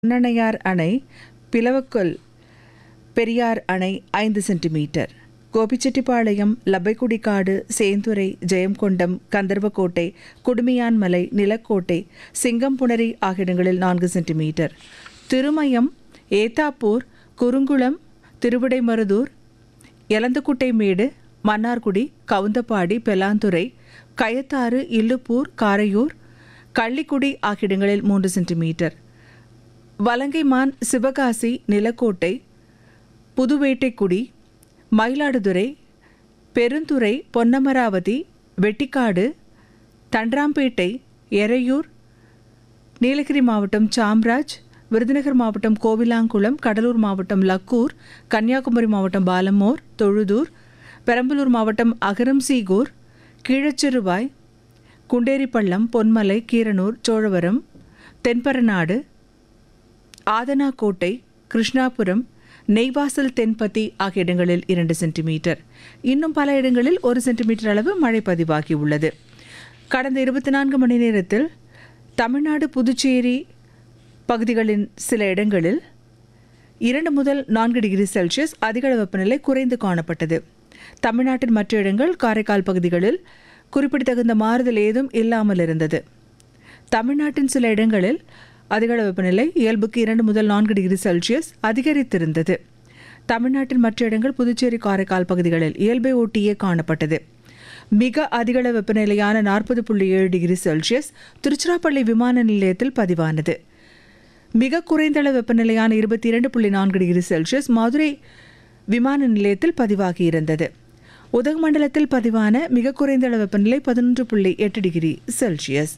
பொன்னணையார் அணை பிளவக்கல் பெரியார் அணை ஐந்து சென்டிமீட்டர் கோபிச்செட்டிப்பாளையம் லப்பைக்குடிக்காடு சேந்துரை ஜெயம்கொண்டம் கந்தர்வக்கோட்டை குடுமியான்மலை நிலக்கோட்டை சிங்கம்புணரி ஆகிய இடங்களில் நான்கு சென்டிமீட்டர் திருமயம் ஏத்தாப்பூர் குறுங்குளம் திருவிடைமருதூர் எலந்தக்குட்டைமேடு மன்னார்குடி கவுந்தப்பாடி பெலாந்துறை கயத்தாறு இல்லுப்பூர் காரையூர் கள்ளிக்குடி ஆகிய இடங்களில் மூன்று சென்டிமீட்டர் வலங்கைமான் சிவகாசி நிலக்கோட்டை புதுவேட்டைக்குடி மயிலாடுதுறை பெருந்துறை பொன்னமராவதி வெட்டிக்காடு தண்டராம்பேட்டை எறையூர் நீலகிரி மாவட்டம் சாம்ராஜ் விருதுநகர் மாவட்டம் கோவிலாங்குளம் கடலூர் மாவட்டம் லக்கூர் கன்னியாகுமரி மாவட்டம் பாலமோர் தொழுதூர் பெரம்பலூர் மாவட்டம் அகரம்சீகூர் கீழச்சிறுவாய் குண்டேரிப்பள்ளம் பொன்மலை கீரனூர் சோழவரம் தென்பரநாடு ஆதனாக்கோட்டை கிருஷ்ணாபுரம் நெய்வாசல் தென்பத்தி ஆகிய இடங்களில் இரண்டு சென்டிமீட்டர் இன்னும் பல இடங்களில் ஒரு சென்டிமீட்டர் அளவு மழை பதிவாகியுள்ளது கடந்த இருபத்தி நான்கு மணி நேரத்தில் தமிழ்நாடு புதுச்சேரி பகுதிகளின் சில இடங்களில் இரண்டு முதல் நான்கு டிகிரி செல்சியஸ் அதிகளவு வெப்பநிலை குறைந்து காணப்பட்டது தமிழ்நாட்டின் மற்ற இடங்கள் காரைக்கால் பகுதிகளில் குறிப்பிடத்தகுந்த மாறுதல் ஏதும் இல்லாமல் இருந்தது தமிழ்நாட்டின் சில இடங்களில் அதிகளவு வெப்பநிலை இயல்புக்கு இரண்டு முதல் நான்கு டிகிரி செல்சியஸ் அதிகரித்திருந்தது தமிழ்நாட்டின் மற்ற இடங்கள் புதுச்சேரி காரைக்கால் பகுதிகளில் இயல்பை ஒட்டியே காணப்பட்டது மிக அதிகளவு வெப்பநிலையான நாற்பது புள்ளி ஏழு டிகிரி செல்சியஸ் திருச்சிராப்பள்ளி விமான நிலையத்தில் பதிவானது மிக குறைந்த அளவு வெப்பநிலையான இருபத்தி இரண்டு புள்ளி நான்கு டிகிரி செல்சியஸ் மதுரை விமான நிலையத்தில் பதிவாகியிருந்தது உதகமண்டலத்தில் பதிவான மிக குறைந்த அளவு வெப்பநிலை பதினொன்று புள்ளி எட்டு டிகிரி செல்சியஸ்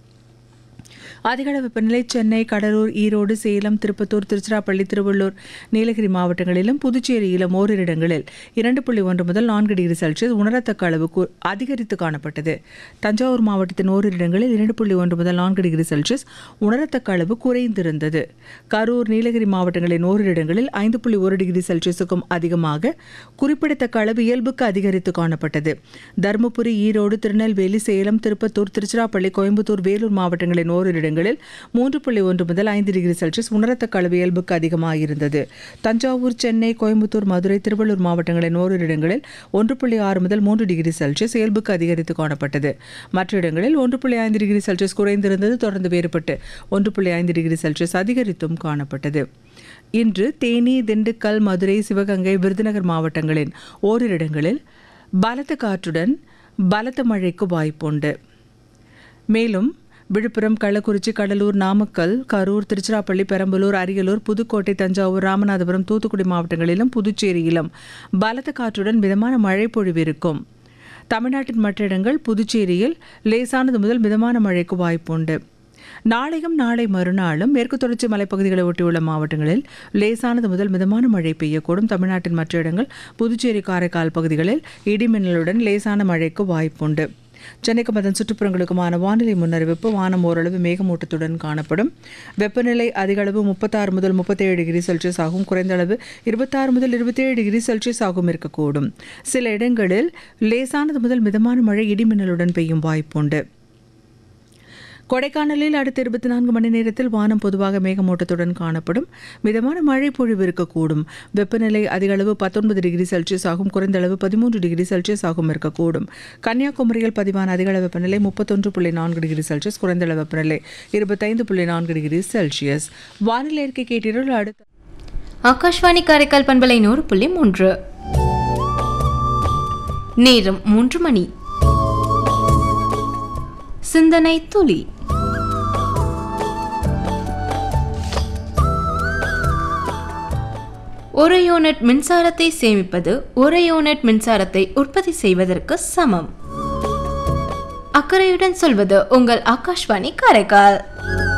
அதிகளவு வெப்பநிலை சென்னை கடலூர் ஈரோடு சேலம் திருப்பத்தூர் திருச்சிராப்பள்ளி திருவள்ளூர் நீலகிரி மாவட்டங்களிலும் புதுச்சேரியிலும் ஓரிரு இடங்களில் இரண்டு புள்ளி ஒன்று முதல் நான்கு டிகிரி செல்சியஸ் உணரத்தக்க அளவு கு- அதிகரித்து காணப்பட்டது தஞ்சாவூர் மாவட்டத்தின் ஓரிரு இடங்களில் இரண்டு புள்ளி ஒன்று முதல் நான்கு டிகிரி செல்சியஸ் உணரத்தக்க அளவு குறைந்திருந்தது கரூர் நீலகிரி மாவட்டங்களின் ஓரிரு இடங்களில் ஐந்து புள்ளி ஒரு டிகிரி செல்சியஸுக்கும் அதிகமாக குறிப்பிடத்தக்க அளவு இயல்புக்கு அதிகரித்து காணப்பட்டது தருமபுரி ஈரோடு திருநெல்வேலி சேலம் திருப்பத்தூர் திருச்சிராப்பள்ளி கோயம்புத்தூர் வேலூர் மாவட்டங்களின் ஓரிரு இடங்களில் மூன்று புள்ளி ஒன்று முதல் ஐந்து டிகிரி செல்சியஸ் உணரத்தக்க அளவு இயல்புக்கு அதிகமாக இருந்தது தஞ்சாவூர் சென்னை கோயம்புத்தூர் மதுரை திருவள்ளூர் மாவட்டங்களின் ஓரிரு இடங்களில் ஒன்று புள்ளி ஆறு முதல் மூன்று டிகிரி செல்சியஸ் இயல்புக்கு அதிகரித்து காணப்பட்டது மற்ற இடங்களில் ஒன்று புள்ளி ஐந்து டிகிரி செல்சியஸ் குறைந்திருந்தது தொடர்ந்து வேறுபட்டு ஒன்று புள்ளி ஐந்து டிகிரி செல்சியஸ் அதிகரித்தும் காணப்பட்டது இன்று தேனி திண்டுக்கல் மதுரை சிவகங்கை விருதுநகர் மாவட்டங்களின் ஓரிரு இடங்களில் பலத்த காற்றுடன் பலத்த மழைக்கு வாய்ப்புண்டு மேலும் விழுப்புரம் கள்ளக்குறிச்சி கடலூர் நாமக்கல் கரூர் திருச்சிராப்பள்ளி பெரம்பலூர் அரியலூர் புதுக்கோட்டை தஞ்சாவூர் ராமநாதபுரம் தூத்துக்குடி மாவட்டங்களிலும் புதுச்சேரியிலும் பலத்த காற்றுடன் மிதமான மழை பொழிவு இருக்கும் தமிழ்நாட்டின் மற்ற இடங்கள் புதுச்சேரியில் லேசானது முதல் மிதமான மழைக்கு வாய்ப்புண்டு நாளையும் நாளை மறுநாளும் மேற்கு தொடர்ச்சி மலைப்பகுதிகளை ஒட்டியுள்ள மாவட்டங்களில் லேசானது முதல் மிதமான மழை பெய்யக்கூடும் தமிழ்நாட்டின் மற்ற இடங்கள் புதுச்சேரி காரைக்கால் பகுதிகளில் இடிமின்னலுடன் லேசான மழைக்கு வாய்ப்புண்டு சென்னைக்கும் அதன் சுற்றுப்புறங்களுக்குமான வானிலை முன்னறிவிப்பு வானம் ஓரளவு மேகமூட்டத்துடன் காணப்படும் வெப்பநிலை அதிக அளவு முப்பத்தாறு முதல் முப்பத்தேழு டிகிரி செல்சியஸ் ஆகும் குறைந்த அளவு இருபத்தாறு முதல் இருபத்தேழு டிகிரி செல்சியஸ் ஆகும் இருக்கக்கூடும் சில இடங்களில் லேசானது முதல் மிதமான மழை இடிமின்னலுடன் பெய்யும் வாய்ப்புண்டு கொடைக்கானலில் அடுத்த இருபத்தி நான்கு மணி நேரத்தில் வானம் பொதுவாக மேகமூட்டத்துடன் காணப்படும் மிதமான மழை பொழிவு இருக்கக்கூடும் வெப்பநிலை அதிக அளவு பத்தொன்பது டிகிரி செல்சியஸ் ஆகும் குறைந்த அளவு பதிமூன்று டிகிரி செல்சியஸ் ஆகும் இருக்கக்கூடும் கன்னியாகுமரியில் பதிவான அதிக அளவு வெப்பநிலை முப்பத்தொன்று புள்ளி நான்கு டிகிரி செல்சியஸ் குறைந்த அளவு வெப்பநிலை இருபத்தைந்து புள்ளி நான்கு டிகிரி செல்சியஸ் வானிலை அறிக்கை கேட்டீர்கள் அடுத்த ஆகாஷ்வாணி காரைக்கால் பண்பலை நூறு புள்ளி மூன்று நேரம் மூன்று மணி சிந்தனை துளி ஒரு யூனிட் மின்சாரத்தை சேமிப்பது ஒரு யூனிட் மின்சாரத்தை உற்பத்தி செய்வதற்கு சமம் அக்கறையுடன் சொல்வது உங்கள் ஆகாஷ்வாணி காரைக்கால்